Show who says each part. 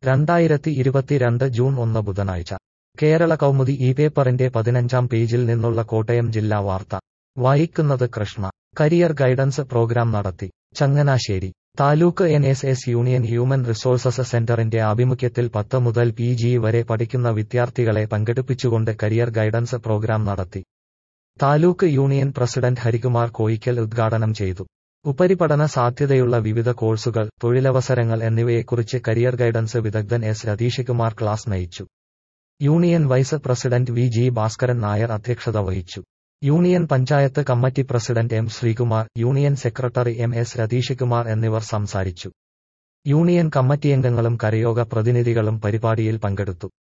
Speaker 1: രണ്ടായിരത്തി ഇരുപത്തിരണ്ട് ജൂൺ ഒന്ന് ബുധനാഴ്ച കേരള കൗമുദി ഈ പേപ്പറിന്റെ പതിനഞ്ചാം പേജിൽ നിന്നുള്ള കോട്ടയം ജില്ലാ വാർത്ത വായിക്കുന്നത് കൃഷ്ണ കരിയർ ഗൈഡൻസ് പ്രോഗ്രാം നടത്തി Changanassery taluk N S S union human resources സെന്ററിന്റെ ആഭിമുഖ്യത്തിൽ പത്ത് മുതൽ പി ജി വരെ പഠിക്കുന്ന വിദ്യാർത്ഥികളെ പങ്കെടുപ്പിച്ചുകൊണ്ട് കരിയർ ഗൈഡൻസ് പ്രോഗ്രാം നടത്തി താലൂക്ക് യൂണിയൻ പ്രസിഡന്റ് ഹരികുമാർ കോയിക്കൽ ഉദ്ഘാടനം ചെയ്തു ഉപരിപഠന സാധ്യതയുള്ള വിവിധ കോഴ്സുകൾ തൊഴിലവസരങ്ങൾ എന്നിവയെക്കുറിച്ച് കരിയർ ഗൈഡൻസ് വിദഗ്ധൻ എസ് രതീഷ്കുമാർ ക്ലാസ് നയിച്ചു union vice president V G Bhaskaran Nair അധ്യക്ഷത വഹിച്ചു union panchayat committee president M Sreekumar union secretary M S Rathishkumar എന്നിവർ സംസാരിച്ചു യൂണിയൻ കമ്മിറ്റിയംഗങ്ങളും കരയോഗ പ്രതിനിധികളും പരിപാടിയിൽ പങ്കെടുത്തു